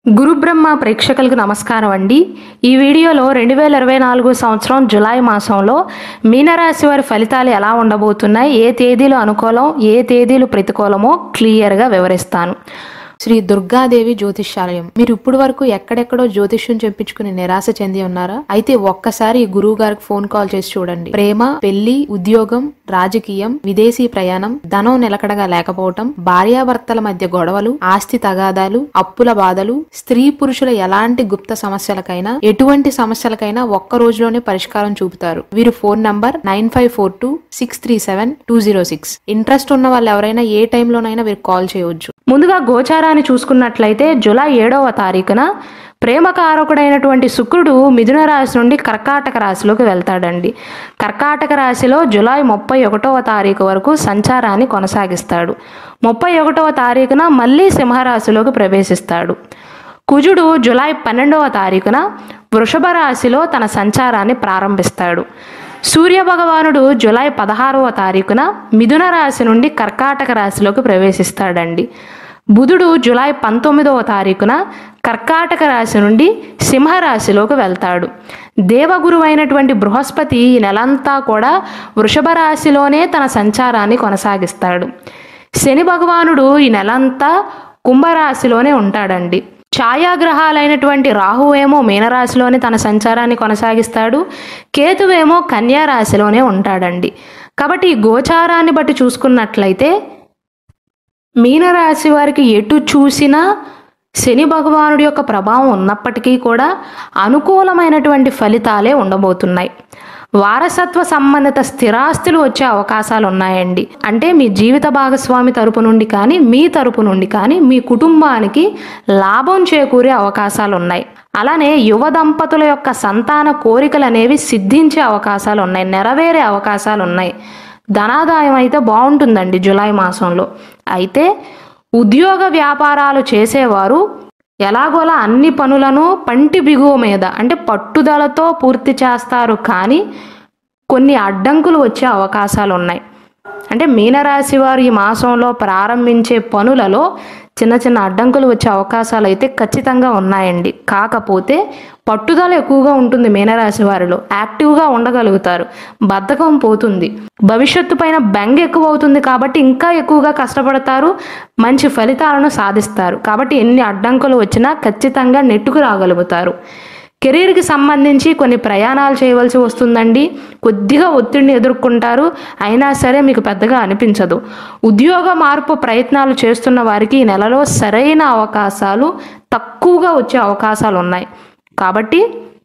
గురుబ్రహ్మ ప్రేక్షకులకు నమస్కారం అండి ఈ వీడియోలో రెండు వేల ఇరవై నాలుగు సంవత్సరం జులై మాసంలో మీనరాశి వారి ఫలితాలు ఎలా ఉండబోతున్నాయి ఏ తేదీలు అనుకూలం ఏ తేదీలు ప్రతికూలమో క్లియర్గా వివరిస్తాను శ్రీ దుర్గాదేవి జ్యోతిష్యాలయం మీరు ఇప్పుడు వరకు ఎక్కడెక్కడో జ్యోతిష్యం చెప్పించుకుని నిరాశ చెంది ఉన్నారా అయితే ఒక్కసారి ఈ గురువు గారికి ఫోన్ కాల్ చేసి చూడండి ప్రేమ పెళ్లి ఉద్యోగం రాజకీయం విదేశీ ప్రయాణం ధనం నిలకడగా లేకపోవటం భార్యాభర్తల మధ్య గొడవలు ఆస్తి తగాదాలు అప్పుల బాధలు స్త్రీ పురుషుల ఎలాంటి గుప్త సమస్యలకైనా ఎటువంటి సమస్యలకైనా ఒక్క రోజులోనే పరిష్కారం చూపుతారు వీరు phone number nine five four two six three seven two zero six interest ఉన్న వాళ్ళు ఎవరైనా ఏ టైంలోనైనా వీరు కాల్ చేయవచ్చు ముందుగా గోచారాన్ని చూసుకున్నట్లయితే జులై ఏడవ తారీఖున ప్రేమకారకుడైనటువంటి శుక్రుడు మిథున రాశి నుండి కర్కాటక రాశిలోకి వెళ్తాడండి కర్కాటక రాశిలో జులై ముప్పై ఒకటవ తారీఖు వరకు సంచారాన్ని కొనసాగిస్తాడు ముప్పై ఒకటవ తారీఖున మళ్ళీ సింహరాశిలోకి ప్రవేశిస్తాడు కుజుడు జులై పన్నెండవ తారీఖున వృషభ రాశిలో తన సంచారాన్ని ప్రారంభిస్తాడు సూర్య భగవానుడు జులై పదహారవ తారీఖున మిథున రాశి నుండి కర్కాటక రాశిలోకి ప్రవేశిస్తాడండి బుధుడు జులై పంతొమ్మిదవ తారీఖున కర్కాటక రాశి నుండి సింహరాశిలోకి వెళ్తాడు దేవగురు అయినటువంటి బృహస్పతి ఈ నెలంతా కూడా వృషభ రాశిలోనే తన సంచారాన్ని కొనసాగిస్తాడు శని భగవానుడు ఈ నెలంతా కుంభరాశిలోనే ఉంటాడండి ఛాయాగ్రహాలైనటువంటి రాహువేమో మీనరాశిలోనే తన సంచారాన్ని కొనసాగిస్తాడు కేతువేమో కన్యా రాశిలోనే ఉంటాడండి కాబట్టి ఈ గోచారాన్ని బట్టి చూసుకున్నట్లయితే మీనరాశి వారికి ఎటు చూసినా శని భగవానుడి యొక్క ప్రభావం ఉన్నప్పటికీ కూడా అనుకూలమైనటువంటి ఫలితాలే ఉండబోతున్నాయి వారసత్వ సంబంధిత స్థిరాస్తులు వచ్చే అవకాశాలు ఉన్నాయండి అంటే మీ జీవిత భాగస్వామి తరపు నుండి కానీ మీ తరపు నుండి కానీ మీ కుటుంబానికి లాభం చేకూరే అవకాశాలు ఉన్నాయి అలానే యువ దంపతుల యొక్క సంతాన కోరికలు అనేవి సిద్ధించే అవకాశాలు ఉన్నాయి నెరవేరే అవకాశాలు ఉన్నాయి ధనాదాయం అయితే బాగుంటుందండి జులై మాసంలో అయితే ఉద్యోగ వ్యాపారాలు చేసేవారు ఎలాగోలా అన్ని పనులను పంటి బిగువ మీద అంటే పట్టుదలతో పూర్తి చేస్తారు కానీ కొన్ని అడ్డంకులు వచ్చే అవకాశాలు ఉన్నాయి అంటే మీనరాశి వారు ఈ మాసంలో ప్రారంభించే పనులలో చిన్న చిన్న అడ్డంకులు వచ్చే అవకాశాలు అయితే ఖచ్చితంగా ఉన్నాయండి కాకపోతే పట్టుదల ఎక్కువగా ఉంటుంది మీనరాశి వారిలో యాక్టివ్గా ఉండగలుగుతారు బద్ధకం పోతుంది భవిష్యత్తు పైన బెంగ ఎక్కువ అవుతుంది కాబట్టి ఇంకా ఎక్కువగా కష్టపడతారు మంచి ఫలితాలను సాధిస్తారు కాబట్టి ఎన్ని అడ్డంకులు వచ్చినా ఖచ్చితంగా నెట్టుకు రాగలుగుతారు కెరీర్కి సంబంధించి కొన్ని ప్రయాణాలు చేయవలసి వస్తుందండి కొద్దిగా ఒత్తిడిని ఎదుర్కొంటారు అయినా సరే మీకు పెద్దగా అనిపించదు ఉద్యోగ మార్పు ప్రయత్నాలు చేస్తున్న వారికి ఈ నెలలో సరైన అవకాశాలు తక్కువగా వచ్చే అవకాశాలు ఉన్నాయి కాబట్టి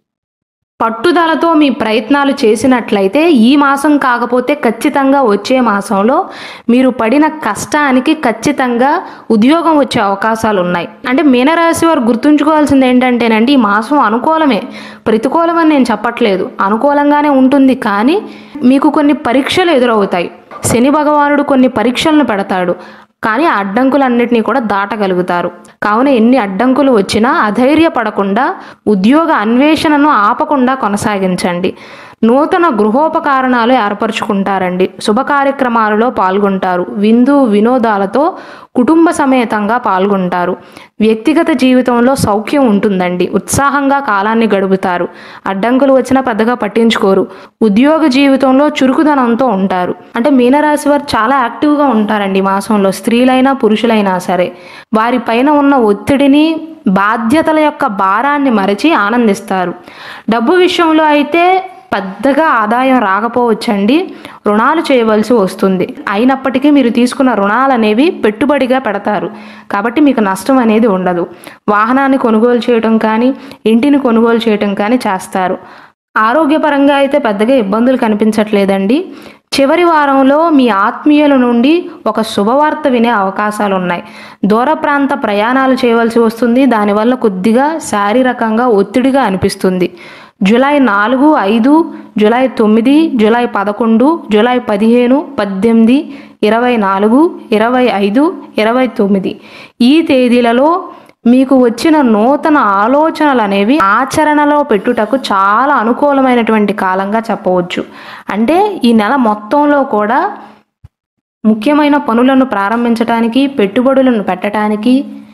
పట్టుదలతో మీ ప్రయత్నాలు చేసినట్లయితే ఈ మాసం కాకపోతే ఖచ్చితంగా వచ్చే మాసంలో మీరు పడిన కష్టానికి ఖచ్చితంగా ఉద్యోగం వచ్చే అవకాశాలు ఉన్నాయి అంటే మీనరాశి వారు గుర్తుంచుకోవాల్సింది ఏంటంటేనండి ఈ మాసం అనుకూలమే ప్రతికూలమని నేను చెప్పట్లేదు అనుకూలంగానే ఉంటుంది కానీ మీకు కొన్ని పరీక్షలు ఎదురవుతాయి శని భగవానుడు కొన్ని పరీక్షలను పెడతాడు కానీ ఆ అడ్డంకులన్నిటినీ కూడా దాటగలుగుతారు కావున ఎన్ని అడ్డంకులు వచ్చినా అధైర్యపడకుండా ఉద్యోగ అన్వేషణను ఆపకుండా కొనసాగించండి నూతన గృహోపకరణాలు ఏర్పరచుకుంటారండి శుభ కార్యక్రమాలలో పాల్గొంటారు విందు వినోదాలతో కుటుంబ సమేతంగా పాల్గొంటారు వ్యక్తిగత జీవితంలో సౌఖ్యం ఉంటుందండి ఉత్సాహంగా కాలాన్ని గడుపుతారు అడ్డంకులు వచ్చినా పెద్దగా పట్టించుకోరు ఉద్యోగ జీవితంలో చురుకుదనంతో ఉంటారు అంటే మీనరాశి వారు చాలా యాక్టివ్గా ఉంటారండి ఈ మాసంలో స్త్రీలైనా పురుషులైనా సరే వారి పైన ఉన్న ఒత్తిడిని బాధ్యతల యొక్క భారాన్ని మరచి ఆనందిస్తారు డబ్బు విషయంలో అయితే పెద్దగా ఆదాయం రాకపోవచ్చండి రుణాలు చేయవలసి వస్తుంది అయినప్పటికీ మీరు తీసుకున్న రుణాలు అనేవి పెట్టుబడిగా పెడతారు కాబట్టి మీకు నష్టం అనేది ఉండదు వాహనాన్ని కొనుగోలు చేయటం కానీ ఇంటిని కొనుగోలు చేయటం కానీ చేస్తారు ఆరోగ్యపరంగా అయితే పెద్దగా ఇబ్బందులు కనిపించట్లేదండి చివరి వారంలో మీ ఆత్మీయుల నుండి ఒక శుభవార్త వినే అవకాశాలు ఉన్నాయి దూర ప్రాంత ప్రయాణాలు చేయవలసి వస్తుంది దానివల్ల కొద్దిగా శారీరకంగా ఒత్తిడిగా అనిపిస్తుంది జూలై నాలుగు ఐదు జూలై తొమ్మిది జూలై పదకొండు జూలై పదిహేను పద్దెనిమిది ఇరవై నాలుగు ఇరవై ఐదు ఇరవై తొమ్మిది ఈ తేదీలలో మీకు వచ్చిన నూతన ఆలోచనలు అనేవి ఆచరణలో పెట్టుటకు చాలా అనుకూలమైనటువంటి కాలంగా చెప్పవచ్చు అంటే ఈ నెల మొత్తంలో కూడా ముఖ్యమైన పనులను ప్రారంభించడానికి పెట్టుబడులను పెట్టడానికి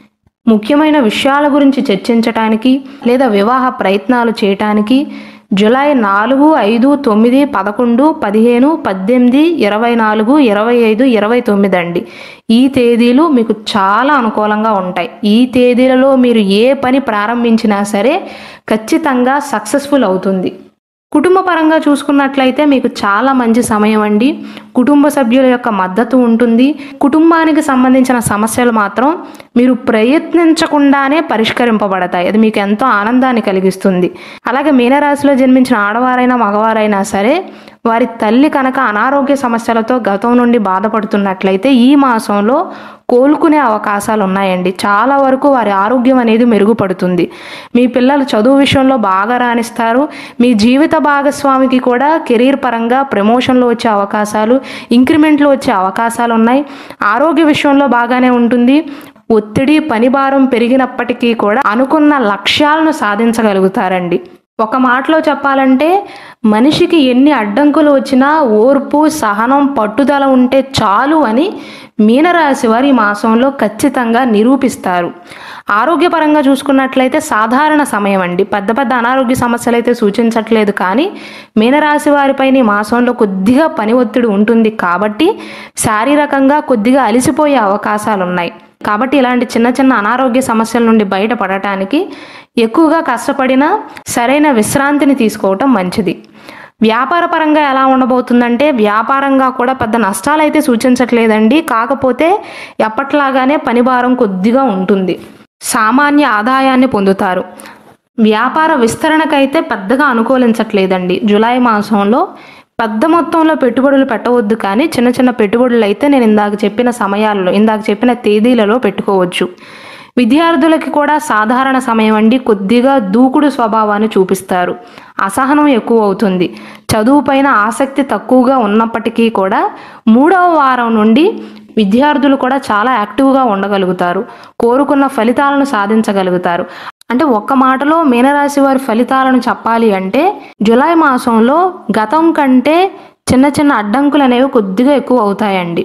ముఖ్యమైన విషయాల గురించి చర్చించటానికి లేదా వివాహ ప్రయత్నాలు చేయటానికి జూలై నాలుగు ఐదు తొమ్మిది పదకొండు పదిహేను పద్దెనిమిది ఇరవై నాలుగు ఇరవై ఐదు ఇరవై తొమ్మిది అండి ఈ తేదీలు మీకు చాలా అనుకూలంగా ఉంటాయి ఈ తేదీలలో మీరు ఏ పని ప్రారంభించినా సరే ఖచ్చితంగా సక్సెస్ఫుల్ అవుతుంది కుటుంబ పరంగా చూసుకున్నట్లయితే మీకు చాలా మంచి సమయం అండి కుటుంబ సభ్యుల యొక్క మద్దతు ఉంటుంది కుటుంబానికి సంబంధించిన సమస్యలు మాత్రం మీరు ప్రయత్నించకుండానే పరిష్కరింపబడతాయి అది మీకు ఎంతో ఆనందాన్ని కలిగిస్తుంది అలాగే మీనరాశిలో జన్మించిన ఆడవారైనా మగవారైనా సరే వారి తల్లి కనుక అనారోగ్య సమస్యలతో గతం నుండి బాధపడుతున్నట్లయితే ఈ మాసంలో కోలుకునే అవకాశాలు ఉన్నాయండి చాలా వరకు వారి ఆరోగ్యం అనేది మెరుగుపడుతుంది మీ పిల్లలు చదువు విషయంలో బాగా రాణిస్తారు మీ జీవిత భాగస్వామికి కూడా కెరీర్ పరంగా ప్రమోషన్లు వచ్చే అవకాశాలు ఇంక్రిమెంట్లు వచ్చే అవకాశాలు ఉన్నాయి ఆరోగ్య విషయంలో బాగానే ఉంటుంది ఒత్తిడి పని భారం పెరిగినప్పటికీ కూడా అనుకున్న లక్ష్యాలను సాధించగలుగుతారండి ఒక మాటలో చెప్పాలంటే మనిషికి ఎన్ని అడ్డంకులు వచ్చినా ఓర్పు సహనం పట్టుదల ఉంటే చాలు అని మీనరాశి వారి ఈ మాసంలో ఖచ్చితంగా నిరూపిస్తారు ఆరోగ్యపరంగా చూసుకున్నట్లయితే సాధారణ సమయం అండి పెద్ద పెద్ద అనారోగ్య సమస్యలు అయితే సూచించట్లేదు కానీ మీనరాశి వారిపైన ఈ మాసంలో కొద్దిగా పని ఒత్తిడి ఉంటుంది కాబట్టి శారీరకంగా కొద్దిగా అలసిపోయే అవకాశాలు ఉన్నాయి కాబట్టి ఇలాంటి చిన్న చిన్న అనారోగ్య సమస్యల నుండి బయటపడటానికి ఎక్కువగా కష్టపడినా సరైన విశ్రాంతిని తీసుకోవటం మంచిది వ్యాపార పరంగా ఎలా ఉండబోతుందంటే వ్యాపారంగా కూడా పెద్ద నష్టాలు అయితే సూచించట్లేదండి కాకపోతే ఎప్పట్లాగానే పని భారం కొద్దిగా ఉంటుంది సామాన్య ఆదాయాన్ని పొందుతారు వ్యాపార విస్తరణకైతే పెద్దగా అనుకూలించట్లేదండి జూలై మాసంలో పెద్ద మొత్తంలో పెట్టుబడులు పెట్టవద్దు కానీ చిన్న చిన్న పెట్టుబడులు అయితే నేను ఇందాక చెప్పిన సమయాల్లో ఇందాక చెప్పిన తేదీలలో పెట్టుకోవచ్చు విద్యార్థులకి కూడా సాధారణ సమయం అండి కొద్దిగా దూకుడు స్వభావాన్ని చూపిస్తారు అసహనం ఎక్కువ అవుతుంది చదువు పైన ఆసక్తి తక్కువగా ఉన్నప్పటికీ కూడా మూడవ వారం నుండి విద్యార్థులు కూడా చాలా యాక్టివ్గా ఉండగలుగుతారు కోరుకున్న ఫలితాలను సాధించగలుగుతారు అంటే ఒక్క మాటలో మీనరాశి వారి ఫలితాలను చెప్పాలి అంటే జులై మాసంలో గతం కంటే చిన్న చిన్న అడ్డంకులు అనేవి కొద్దిగా ఎక్కువ అవుతాయండి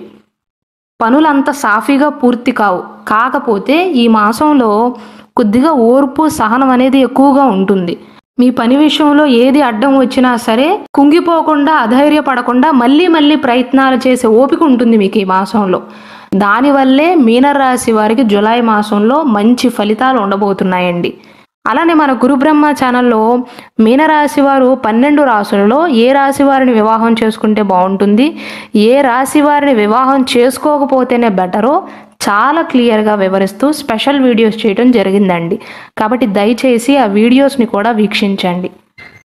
పనులంత సాఫీగా పూర్తి కావు కాకపోతే ఈ మాసంలో కొద్దిగా ఓర్పు సహనం అనేది ఎక్కువగా ఉంటుంది మీ పని విషయంలో ఏది అడ్డం వచ్చినా సరే కుంగిపోకుండా అధైర్యపడకుండా మళ్ళీ మళ్ళీ ప్రయత్నాలు చేసే ఓపిక ఉంటుంది మీకు ఈ మాసంలో దానివల్లే మీనరాశి వారికి జులై మాసంలో మంచి ఫలితాలు ఉండబోతున్నాయండి అలానే మన గురు బ్రహ్మ ఛానల్లో మీనరాశి వారు పన్నెండు రాశులలో ఏ రాశి వారిని వివాహం చేసుకుంటే బాగుంటుంది ఏ రాశి వారిని వివాహం చేసుకోకపోతేనే బెటరో చాలా క్లియర్గా వివరిస్తూ స్పెషల్ వీడియోస్ చేయడం జరిగిందండి కాబట్టి దయచేసి ఆ వీడియోస్ని కూడా వీక్షించండి